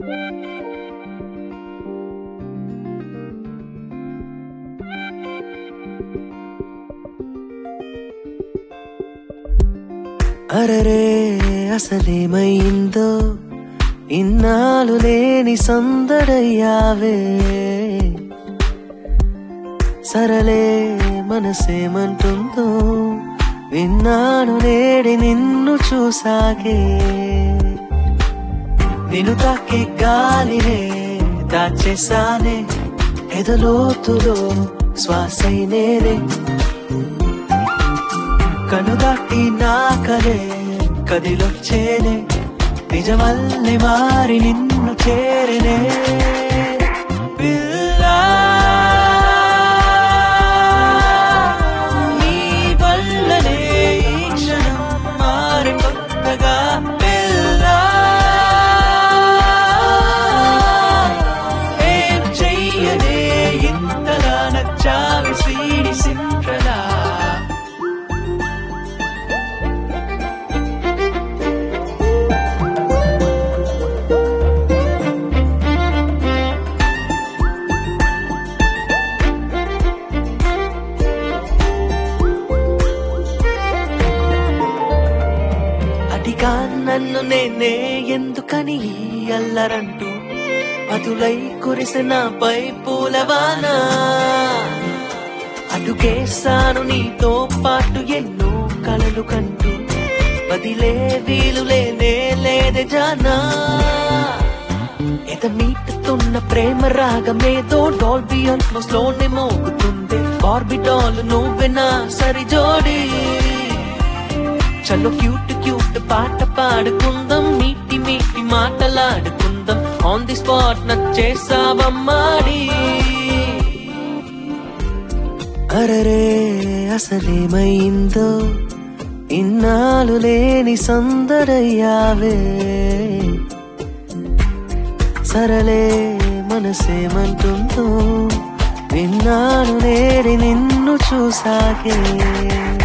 అరరే అసలేమైందో ఇన్నాళ్ళు లేని సందడయ్యావే సరలే మనసేమంటుందో విన్నాను నేడి నిన్ను చూసాగే నిన్ను తాకే గాలినే దాచేసానే ఎదలోతులో శ్వాసైనేరే కనుదాటి నా కలే కదిలొచ్చేనే నిజమల్లె మారి నిన్ను చేరనే పిల్లా, నీ వల్లనే ఈ క్షణం మారి కొత్తగా పిల్లా, ఏం చెయ్యనే ఇంతలా నచ్చావి సీడి సిండ్రలా అదిగా నన్ను నేనే ఎందుకని ఈ అల్లరంటూ అదులై కురిసిన పై పూలవానా అడుగేశాను నీతో పాటు ఎన్నో కలలు కంటూ వదిలే వీలు లేనే లేదే జానా ఎద మీటుతున్న ప్రేమ రాగమేదో డాల్బీ ఆల్మోస్ట్ లోనే మోగుతుంది ఆర్బిటాల్ నువ్వే నా సరి జోడి చలో క్యూట్ క్యూట్ పాట పాడుకుందాం మీటి మీటి మాటలాడుకుందాం ఆన్ ది స్పాట్ నచ్చేసావమ్మాడి అరరే అసలేమైందో ఇన్నాళ్ళు లేని సందడయ్యావే సరలే మనసేమంటుందో విన్నాను నేడి నిన్ను చూసాగే